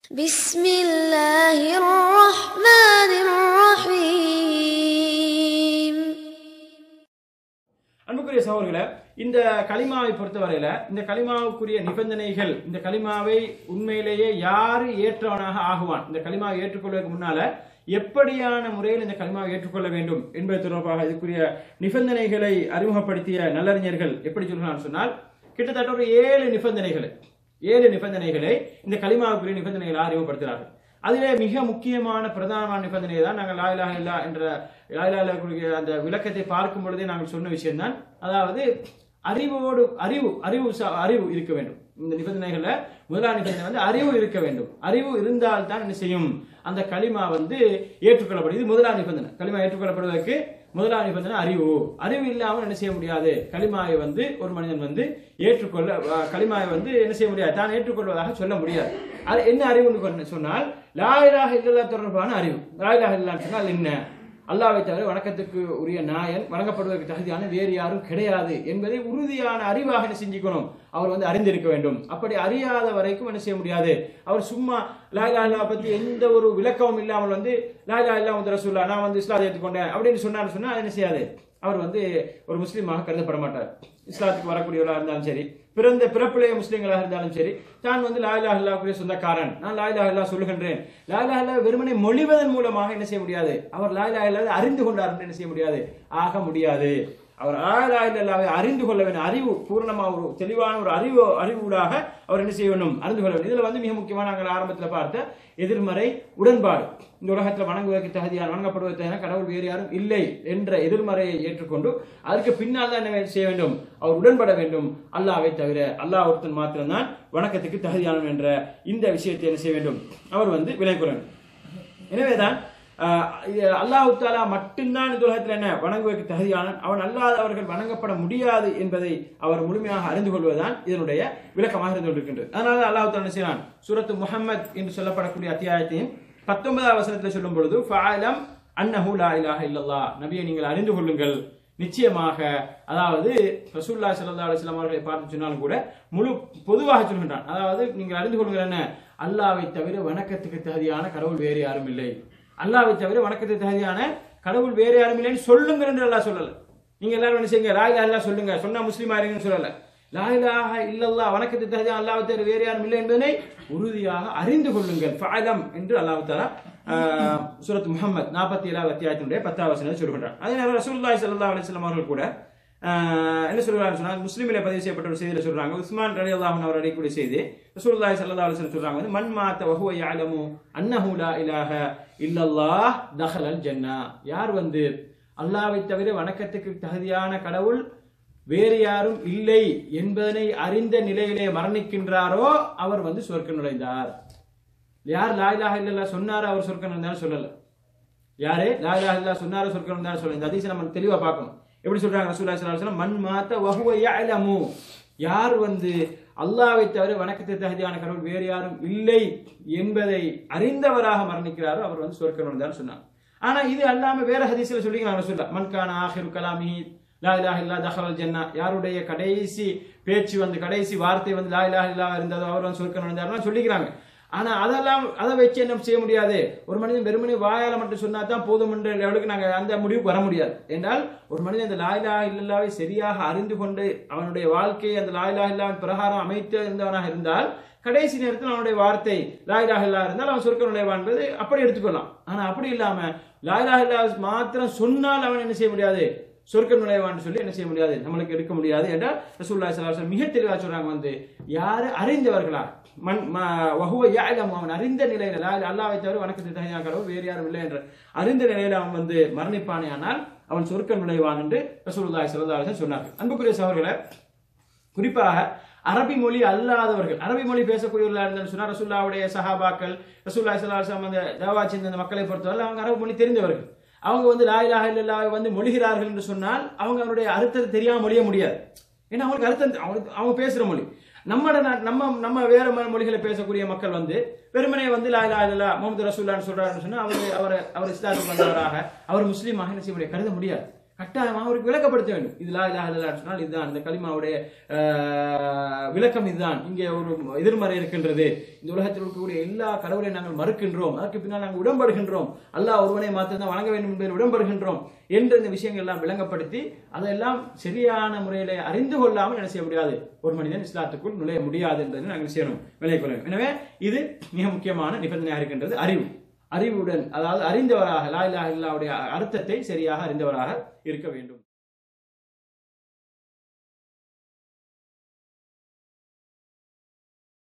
بسم الله الرحمن الرحيم அன்புக்குரிய சகோதரர்களே இந்த கலிமாவை பொறுத்தவரையில இந்த கலிமாவுக்குரிய நிபந்தனைகள் இந்த கலிமாவை உண்மையிலேயே யாரு ஏற்றவனாக ஆகுவான் இந்த கலிமாவை ஏற்றுக்கொள்வதற்கு முன்னால எப்படியான முறையில் இந்த கலிமாவை ஏற்றுக்கொள்ள வேண்டும் என்பது தொடர்பாக இதுக்குரிய நிபந்தனைகளை அறிமுகப்படுத்திய நல்லறிஞர்கள் எப்படி சொல்கிறான்னு சொன்னால் கிட்டத்தட்ட ஒரு ஏழு நிபந்தனைகளை ஏழு நிபந்தனைகளை இந்த கலிமாவுக்குரிய நிபந்தனைகளை அறிமுகப்படுத்துகிறார்கள் அதிலே மிக முக்கியமான பிரதானமான நிபந்தனை தான் நாங்கள் லாயிலா இல்லா என்ற லாயிலா குறிய அந்த விளக்கத்தை பார்க்கும் பொழுதே நாங்கள் சொன்ன விஷயம்தான் அதாவது அறிவோடு அறிவு அறிவு ச- அறிவு இருக்க வேண்டும் இந்த நிபந்தனைகள்ல முதலாவது நிபந்தனை வந்து அறிவு இருக்க வேண்டும் அறிவு இருந்தால் தான் என்ன செய்யும் அந்த களிமா வந்து ஏற்றுக்கொள்ளப்படும் இது முதலாவது நிபந்தனை களிமா ஏற்றுக்கொள்ளப்படுவதற்கு முதலாவது நிபந்தனை அறிவு அறிவு இல்லாமல் என்ன செய்ய முடியாது களிமாவை வந்து ஒரு மனிதன் வந்து ஏற்றுக்கொள்ள அஹ், களிமாவை வந்து என்ன செய்ய முடியாது தான் ஏற்றுக்கொள்வதாக சொல்ல முடியாது அது என்ன அறிவுன்னு கொண்டு சொன்னால் லாயிலாக இல்லல்லா தொடர்பான அறிவு லாயிலாக இல்லான்னு சொன்னால் என்ன அல்லாவை தவிர வணக்கத்துக்கு உரிய நாயன் வணங்கப்படுவதற்கு தகுதியான வேறு யாரும் கிடையாது என்பதை உறுதியான அறிவாக என்ன செஞ்சுக்கணும் அவர் வந்து அறிந்திருக்க வேண்டும் அப்படி அறியாத வரைக்கும் என்ன செய்ய முடியாது அவர் சும்மா லாயிலா இல்லா பத்தி எந்த ஒரு விளக்கமும் இல்லாமல் வந்து லாயிலா இல்லா வந்து ரசூல்லா நான் வந்து இஸ்லாத்தை ஏற்றுக்கொண்டேன் அப்படின்னு சொன்னார் சொன்னா அது என்ன செய்யாது அவர் வந்து ஒரு முஸ்லீமாக கருதப்பட மாட்டார் இஸ்லாத்துக்கு வரக்கூடியவராக இருந்தாலும் சரி பிறந்த பிறப்பிலேயே முஸ்லீம்களாக இருந்தாலும் சரி தான் வந்து லாயிலா அல்லாவுக்குரிய சொந்தக்காரன் நான் லாயிலா அல்லா சொல்லுகின்றேன் லாயிலா அல்லா வெறுமனை மொழிவதன் மூலமாக என்ன செய்ய முடியாது அவர் லாயிலா இல்லாத அறிந்து கொண்டார் என்று என்ன செய்ய முடியாது ஆக முடியாது அவர் லாயிலா இல்லாவை அறிந்து கொள்ள வேண்டும் அறிவு பூர்ணமா ஒரு தெளிவான ஒரு அறிவு அறிவூடாக அவர் என்ன செய்ய வேண்டும் அறிந்து கொள்ள வேண்டும் இதுல வந்து மிக முக்கியமான நாங்கள் ஆரம்பத்தில் பார்த்த எதிர்மறை உடன்பாடு இந்த உலகத்தில் வணங்குவதற்கு தகுதியான வணங்கப்படுவதற்கு தகுதியான கடவுள் வேறு யாரும் இல்லை என்ற எதிர்மறையை ஏற்றுக்கொண்டு அதற்கு பின்னால் தான் என்ன செய்ய வேண்டும் அவர் உடன்பட வேண்டும் அல்லாவை தவிர அல்லாஹ் ஒருத்தன் மாத்திரம்தான் வணக்கத்துக்கு தகுதியானவன் என்ற இந்த விஷயத்தை என்ன செய்ய வேண்டும் அவர் வந்து விலை கொள்ள வேண்டும் எனவேதான் ஆஹ், இது அல்லாஹ் தாலா மட்டும்தான் இந்த உலகத்தில் என்ன வணங்குவதற்கு தகுதியானவன் அவன் அல்லாதவர்கள் வணங்கப்பட முடியாது என்பதை அவர் முழுமையாக அறிந்து கொள்வதுதான் இதனுடைய விளக்கமாக இருந்து கொண்டிருக்கின்றது அதனால அல்லாஹ் தாலா என்ன செய்யறான் சூரத்து முஹம்மத் என்று சொல்லப்படக்கூடிய அத்தியாயத்தின் பத்தொன்பதாவது வசனத்தில் சொல்லும் பொழுது ஃபஅலம் அன்னஹு லா இலாஹ இல்லல்லாஹ் நபியை நீங்கள் அறிந்து கொள்ளுங்கள் நிச்சயமாக அதாவது ரசூல்லா ஸல்லல்லாஹு அலைஹி வஸல்லம் அவர்களை பார்த்து சொன்னாலும் கூட முழு பொதுவாக சொல்கின்றான் அதாவது நீங்கள் அறிந்து கொள்ளுங்கள் என்ன அல்லாவை தவிர வணக்கத்துக்கு தகுதியான கடவுள் வேறு யாரும் இல்லை அல்லாவை தவிர வணக்கத்துக்கு தகுதியான கடவுள் வேறு யாரும் இல்லைன்னு சொல்லுங்கள் என்று அல்லாஹ் சொல்லல நீங்க எல்லாரும் என்ன செய்யுங்க லா இலாஹ இல்லல்லாஹ் சொல்லுங்க சொன்னா முஸ்லீம் ஆயிருங்கன்னு சொல்லல லா இலாஹ இல்லல்லாஹ் வணக்கத்துக்கு தகுதியான அல்லாஹ்வை தவிர வேறு யாரும் இல்லை என்பதனை உறுதியாக அறிந்து கொள்ளுங்கள் ஃபஅலம் என்று அல்லாஹ் தஆலா ஆஹ், சூரத் முஹம்மத் நாற்பத்தி ஏழாவது அத்தியாயத்தினுடைய பத்தாவது வசனத்தை சொல்கின்றார் அதே நேரம் ரசூலுல்லாஹி ஸல்லல்லாஹு அலைஹி வஸல்லம் அவர்கள் கூட ஆஹ், என்ன சொல்றாங்க சொன்னா முஸ்லிமிலே பதிவு செய்யப்பட்ட ஒரு செய்தியில சொல்றாங்க உஸ்மான் ரலியல்லாஹு அன்ஹு அவர் அடையக்கூடிய செய்தி ரசூலுல்லாஹி ஸல்லல்லாஹு அலைஹி வஸல்லம் சொல்றாங்க வந்து மன் மாத்த வஹுவ யஅலமு அன்னஹு லா இலாஹ இல்லல்லாஹ் தஹலல் ஜன்னா யார் வந்து அல்லாஹ்வை தவிர வணக்கத்துக்கு தகுதியான கடவுள் வேறு யாரும் இல்லை என்பதனை அறிந்த நிலையிலே மரணிக்கின்றாரோ அவர் வந்து சொர்க்கம் நுழைந்தார் யார் லா இலாஹ இல்லல்லாஹ் சொன்னாரோ அவர் சொர்க்கம் நுழைந்தார் சொல்லல யாரு லா இலாஹ இல்லல்லாஹ் சொன்னாரோ சொர்க்கம் நுழைந்தார் சொல்லல இந்த ஹதீஸை நம்ம தெளிவா பார்க்கணும் எப்படி சொல்றாங்க ரசூலுல்லாஹி ஸல்லல்லாஹு அலைஹி வஸல்லம் மன் மாத்த வஹுவ யஅலமு யார் வந்து அல்லாஹ்வை தவிர வணக்கத்துக்கு தகுதியான கடவுள் வேறு யாரும் இல்லை என்பதை அறிந்தவராக மரணிக்கிறாரோ அவர் வந்து சொர்க்கம் நுழைந்தார் சொன்னார் ஆனா இது அல்லாம வேற ஹதீஸ்ல சொல்லிக்கிறாங்க ரசூலுல்லாஹ் மன் கான ஆஹிரு கலாமிஹி லா இலாஹ இல்லா தஹலல் ஜன்னா யாருடைய கடைசி பேச்சு வந்து கடைசி வார்த்தை வந்து லா இலாஹ இல்லா இருந்ததோ அவர் வந்து சொர்க்கம் நுழைந்தார்னு சொல்லிக்கிறாங்க ஆனா அதெல்லாம் அதை வச்சு என்ன செய்ய முடியாது ஒரு மனிதன் வெறுமனே வாயால மட்டும் சொன்னா தான் போதும் என்ற லெவலுக்கு நாங்க அந்த முடிவுக்கு வர முடியாது என்றால் ஒரு மனிதன் அந்த லாயிலா இல்லல்லாவை சரியாக அறிந்து கொண்டு அவனுடைய வாழ்க்கையை அந்த லாயிலா இல்லாவின் பிரகாரம் அமைத்து இருந்தவனாக இருந்தால் கடைசி நேரத்தில் அவனுடைய வார்த்தை லாயிலாக இல்லா இருந்தால் அவன் சொர்க்க நுழைவான் என்பது அப்படி எடுத்துக்கொள்ளலாம் ஆனா அப்படி இல்லாம லாயிலாக இல்லா மாத்திரம் சொன்னால் அவன் என்ன செய்ய முடியாது சொர்க்க நுழைவான்னு சொல்லி என்ன செய்ய முடியாது நம்மளுக்கு எடுக்க முடியாது என்றால் ரசூல்லா ஸல்லல்லாஹு அலைஹி வஸல்லம் மிக தெளிவாக சொல்றாங்க வந்து யாரு அறிந்தவர்களா மன் ம- வஹுவ யஅலம் அவன் அறிந்த நிலையில லா இலாஹ அல்லாஹ்வை தவிர வணக்கத்துக்கு தகுதியான கடவுள் வேறு யாரும் இல்லை என்ற அறிந்த நிலையில அவன் வந்து மரணிப்பானேயானால் அவன் சொர்க்க நுழைவான் என்று ரசூலுல்லாஹி ஸல்லல்லாஹு அலைஹி வஸல்லம் சொன்னார்கள் அன்புக்குரிய சகோதரர்களே குறிப்பாக அரபி மொழி அல்லாதவர்கள் அரபி மொழி பேசக்கூடியவர்களாக இருந்தாலும் சொன்னா ரசூல்லாவுடைய சஹாபாக்கள் ரசூல்லா சல்லாஹம் அந்த தவா சிந்த அந்த மக்களை பொறுத்தவரை அவங்க அரபு மொழி தெரிந்தவர்கள் அவங்க வந்து லா இலாஹ இல்லல்லாஹ் வந்து மொழிகிறார்கள் என்று சொன்னால் அவங்க அவருடைய அர்த்தத்தை தெரியாம மொழிய முடியாது ஏன்னா அவங்களுக்கு அர்த்தம் அவங்களுக்கு அவங்க பேசுற மொழி நம்ம நாட்- நம்ம நம்ம வேற ம- மொழிகளை பேசக்கூடிய மக்கள் வந்து வெறுமனே வந்து லா இலாஹ இல்லல்லாஹ் முகமது ரசூல்லான்னு சொல்றாருன்னு சொன்னா அவர் அவர் அவர் இஸ்லாத்துக்கு வந்தவராக அவர் முஸ்லீமாக என்ன செய்ய முடியாது கருத முடியாது கட்டாயமாக அவருக்கு விளக்கப்படுத்த வேண்டும் இது லா இலாஹ இல்லல்லாஹ் சொன்னால் இதுதான் இந்த கலிமாவுடைய ஆஹ், விளக்கம் இதுதான் இங்கே ஒரு எதிர்மறை இருக்கின்றது இந்த உலகத்தில் இருக்கக்கூடிய எல்லா கடவுளையும் நாங்கள் மறுக்கின்றோம் அதற்கு பின்னால் நாங்கள் உடன்படுகின்றோம் அல்லாஹ் ஒருவனை மாத்திரம் வணங்க வேண்டும் என்பதில் உடன்படுகின்றோம் என்று இந்த விஷயங்கள் எல்லாம் விளங்கப்படுத்தி அதெல்லாம் சரியான முறையிலே அறிந்து கொள்ளாமல் என்ன செய்ய முடியாது ஒரு மனிதன் இஸ்லாத்துக்குள் நுழைய முடியாது என்பதை நாங்கள் செய்யணும் விலை கொள்ள வேண்டும் எனவே இது மிக முக்கியமான நிபந்தனையாக இருக்கின்றது அறிவு அறிவுடன் அதாவது அறிந்தவராக லா இலாஹ இல்லாவுடைய அர்த்தத்தை சரியாக அறிந்தவராக இருக்க வேண்டும்